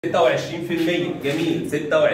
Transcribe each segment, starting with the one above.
26% جميل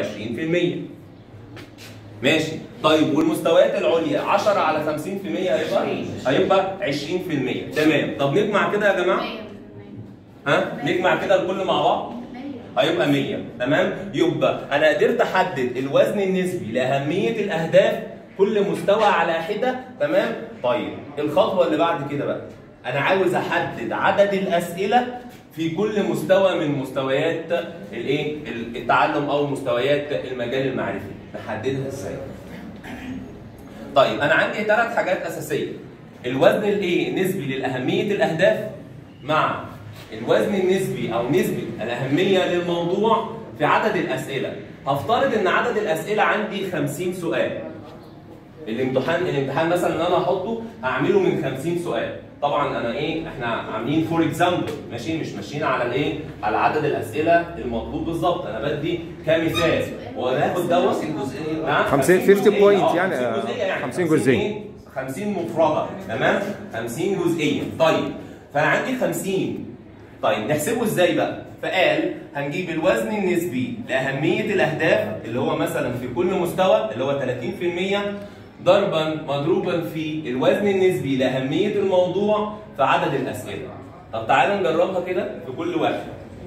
26% ماشي طيب والمستويات العليا 10 على 50% هيبقى هيبقى 20% تمام طب نجمع كده يا جماعه ها نجمع كده الكل مع بعض هيبقى 100 تمام يبقى انا قدرت احدد الوزن النسبي لاهميه الاهداف كل مستوى على حده تمام طيب الخطوه اللي بعد كده بقى انا عاوز احدد عدد الاسئله في كل مستوى من مستويات الايه التعلم او مستويات المجال المعرفي نحددها ازاي طيب انا عندي ثلاث حاجات اساسيه الوزن الايه نسبي للاهميه الاهداف مع الوزن النسبي او نسبه الاهميه للموضوع في عدد الاسئله هفترض ان عدد الاسئله عندي 50 سؤال الامتحان الامتحان مثلا اللي انا هحطه هعمله من 50 سؤال طبعا انا ايه احنا عاملين فور اكزامبل ماشي مش ماشيين على الايه على عدد الاسئله المطلوب بالظبط انا بدي كمثال وناخد دوت 50 50 point يعني، آه، 50 جزئية. 50 مفرده تمام 50 جزئيه طيب فانا عندي 50 طيب نحسبه ازاي بقى فقال هنجيب الوزن النسبي لاهميه الاهداف اللي هو مثلا في كل مستوى اللي هو 30% ضربا مضروبا في الوزن النسبي لاهميه الموضوع في عدد الاسئله طب تعالى نجربها كده في كل واحد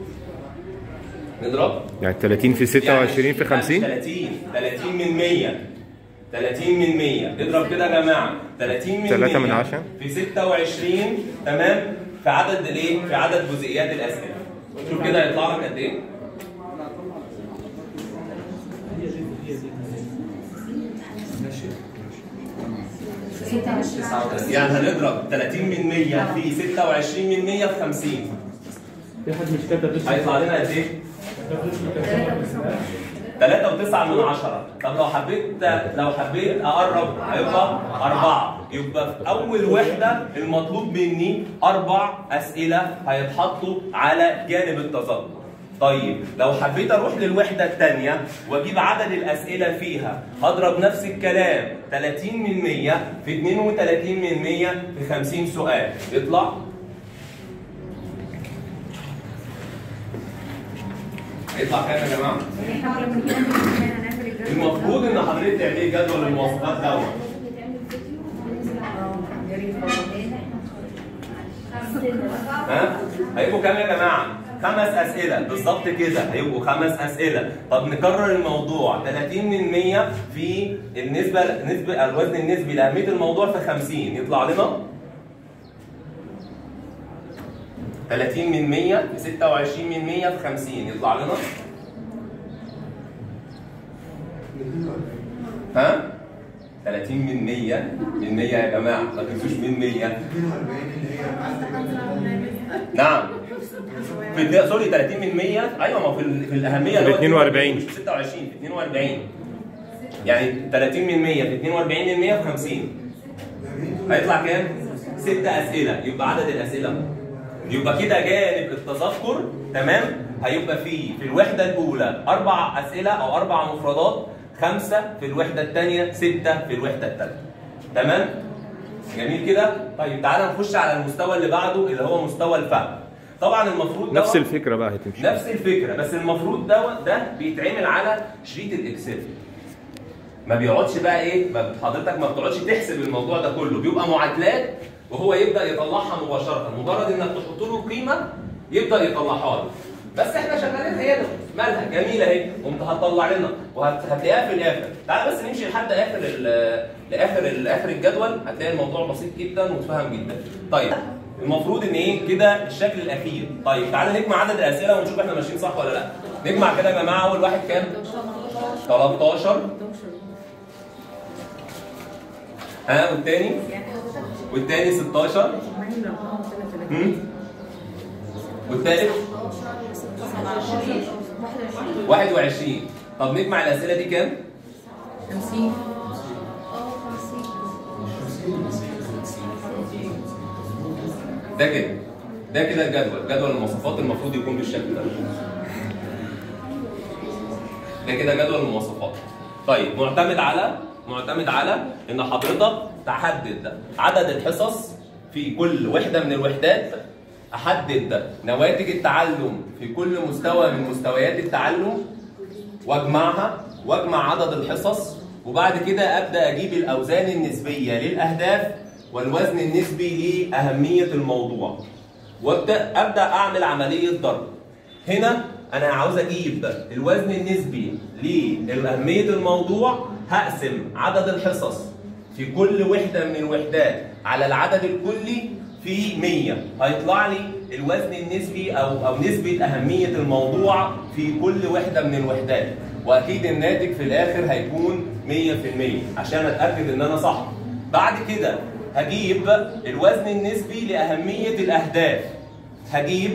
نضرب يعني 30 في 26 يعني في 50 30 30 من 100 30 من 100 اضرب كده يا جماعه 30 من 3 من 100 10. في 26 تمام في عدد الايه؟ في عدد جزئيات الاسئله شوف كده هيطلع لك قد ايه؟ يعني هنضرب 30 من 100 في 26 من 100 في 50 في حد مش كاتب اسمه هيطلع لنا قد ايه؟ 3 و9 من 10 طب لو حبيت لو حبيت اقرب هيبقى 4 يبقى في اول وحده المطلوب مني اربع اسئله هيتحطوا على جانب التذكر طيب لو حبيت اروح للوحده الثانيه واجيب عدد الاسئله فيها هضرب نفس الكلام 30 من 100 في 32 من 100 في 50 سؤال يطلع هيطلع كام يا جماعه؟ المفروض ان حضرتك تعملي جدول المواصفات دوت ها هيبقوا كام يا جماعه خمس اسئله بالظبط كده هيبقوا خمس اسئله طب نكرر الموضوع 30 من 100 في النسبه نسبه الوزن النسبي لاهميه الموضوع في 50 يطلع لنا 30 من 100 في 26 من 100 في 50 يطلع لنا ها 30 من 100 من 100 يا جماعه ما تنسوش من 100 نعم في اتنين- سوري 30 من 100 ايوه ما هو في, ال- في الاهميه في اللي هو 42. مش في 26 في 42 يعني 30 من 100 في 42 من 100 في 50 هيطلع كام؟ ست اسئله يبقى عدد الاسئله يبقى كده جانب التذكر تمام هيبقى فيه في الوحده الاولى اربع اسئله او اربع مفردات خمسه في الوحده الثانيه سته في الوحده الثالثه تمام جميل كده طيب تعالى نخش على المستوى اللي بعده اللي هو مستوى الفهم طبعا المفروض نفس دوت- الفكره بقى هتمشي نفس الفكره بس المفروض دوت ده بيتعمل على شريط الاكسل ما بيقعدش بقى ايه ما حضرتك ما بتقعدش تحسب الموضوع ده كله بيبقى معادلات وهو يبدا يطلعها مباشره مجرد انك تحط له القيمه يبدا يطلعها لك بس احنا شغالين هنا مالها جميله اهي قمت هتطلع لنا وهتلاقيها في الاخر تعال بس نمشي لحد اخر ال- لاخر ال- اخر الجدول هتلاقي الموضوع بسيط جدا وتفهم جدا طيب المفروض ان ايه كده الشكل الاخير طيب تعالى نجمع عدد الاسئله ونشوف احنا ماشيين صح ولا لا نجمع كده يا جماعه اول واحد كام 13 ها والتاني والتاني 16 هم؟ والتالت 21 طب نجمع الاسئله دي كام 50 ده كده ده كده الجدول جدول المواصفات المفروض يكون بالشكل ده ده كده جدول المواصفات طيب معتمد على معتمد على ان حضرتك تحدد عدد الحصص في كل وحده من الوحدات احدد نواتج التعلم في كل مستوى من مستويات التعلم واجمعها واجمع عدد الحصص وبعد كده ابدا اجيب الاوزان النسبيه للاهداف والوزن النسبي لاهميه الموضوع وابدا ابدا اعمل عمليه ضرب هنا انا عاوز اجيب الوزن النسبي لاهميه الموضوع هقسم عدد الحصص في كل وحده من الوحدات على العدد الكلي في 100 هيطلع لي الوزن النسبي او او نسبه اهميه الموضوع في كل وحده من الوحدات واكيد الناتج في الاخر هيكون 100% عشان اتاكد ان انا صح بعد كده هجيب الوزن النسبي لاهميه الاهداف هجيب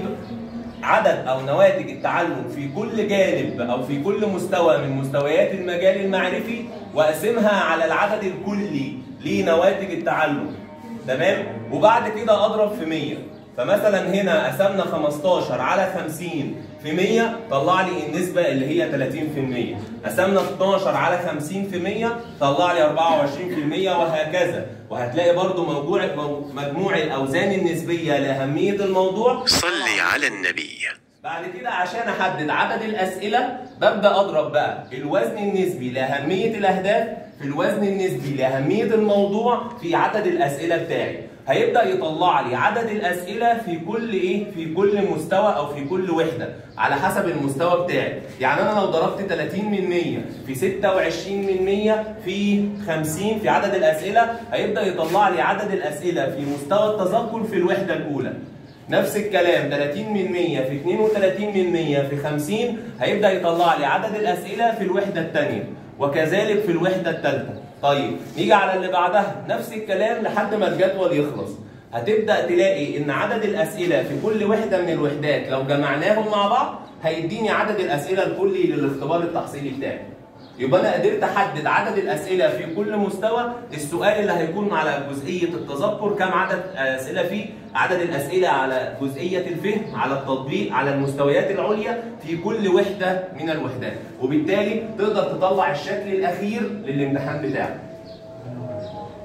عدد او نواتج التعلم في كل جانب او في كل مستوى من مستويات المجال المعرفي واقسمها على العدد الكلي لنواتج التعلم تمام وبعد كده اضرب في 100 فمثلا هنا قسمنا 15 على 50 في 100 طلع لي النسبة اللي هي 30% قسمنا 12 على 50 في 100 طلع لي 24% وهكذا وهتلاقي برضو موضوع مجموع الأوزان النسبية لأهمية الموضوع صل على النبي بعد كده عشان احدد عدد الاسئله ببدا اضرب بقى الوزن النسبي لاهميه الاهداف في الوزن النسبي لاهميه الموضوع في عدد الاسئله بتاعي هيبدا يطلع لي عدد الاسئله في كل ايه في كل مستوى او في كل وحده على حسب المستوى بتاعي يعني انا لو ضربت 30 من 100 في 26 من 100 في 50 في عدد الاسئله هيبدا يطلع لي عدد الاسئله في مستوى التذكر في الوحده الاولى نفس الكلام 30 من 100 في 32 من 100 في 50 هيبدا يطلع لي عدد الاسئله في الوحده الثانيه وكذلك في الوحده الثالثه طيب نيجي على اللي بعدها نفس الكلام لحد ما الجدول يخلص هتبدا تلاقي ان عدد الاسئله في كل وحده من الوحدات لو جمعناهم مع بعض هيديني عدد الاسئله الكلي للاختبار التحصيلي بتاعي يبقى انا قدرت احدد عدد الاسئله في كل مستوى السؤال اللي هيكون على جزئيه التذكر كم عدد اسئله فيه عدد الاسئله على جزئيه الفهم على التطبيق على المستويات العليا في كل وحده من الوحدات وبالتالي تقدر تطلع الشكل الاخير للامتحان بتاعك